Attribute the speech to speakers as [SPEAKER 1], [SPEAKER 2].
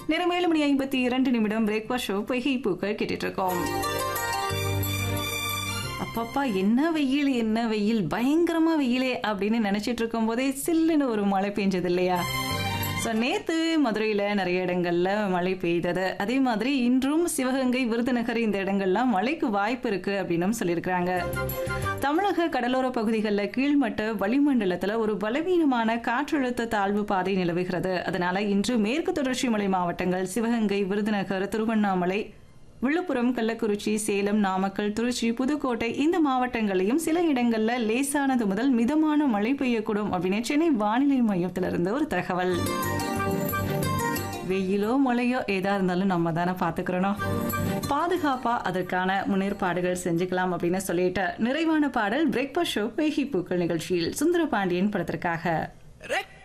[SPEAKER 1] நேரம் ஏழு மணி ஐம்பத்தி இரண்டு நிமிடம் பிரேக்ஃபாஸ்ட் ஷோ பொய்கை பூக்கள் கேட்டுட்டு இருக்கோம் அப்பப்பா என்ன வெயில் என்ன வெயில் பயங்கரமா வெயிலே அப்படின்னு நினைச்சிட்டு இருக்கும் போதே சில்லுன்னு ஒரு மழை பெஞ்சது இல்லையா ஸோ நேற்று மதுரையில் நிறைய இடங்கள்ல மழை பெய்தது அதே மாதிரி இன்றும் சிவகங்கை விருதுநகர் இந்த இடங்கள்லாம் மழைக்கு வாய்ப்பு இருக்கு அப்படின்னு சொல்லியிருக்கிறாங்க தமிழக கடலோர பகுதிகளில் கீழ்மட்ட வளிமண்டலத்தில் ஒரு பலவீனமான காற்றழுத்த தாழ்வு பாதை நிலவுகிறது அதனால இன்று மேற்கு தொடர்ச்சி மலை மாவட்டங்கள் சிவகங்கை விருதுநகர் திருவண்ணாமலை விழுப்புரம் கள்ளக்குறிச்சி சேலம் நாமக்கல் திருச்சி புதுக்கோட்டை இந்த மாவட்டங்களையும் சில இடங்கள்ல லேசானது முதல் மிதமான மழை பெய்யக்கூடும் அப்படின்னு சென்னை வானிலை மையத்திலிருந்து ஒரு தகவல் வெயிலோ மழையோ ஏதா இருந்தாலும் நம்ம தானே பாத்துக்கிறோம் பாதுகாப்பா அதற்கான முன்னேற்பாடுகள் செஞ்சுக்கலாம் அப்படின்னு சொல்லிட்டு நிறைவான பாடல் பிரேக்ஃபாஸ்ட் ஷோ பேகி பூக்கள் நிகழ்ச்சியில் சுந்தர பாண்டியன் படத்திற்காக
[SPEAKER 2] ரெக்க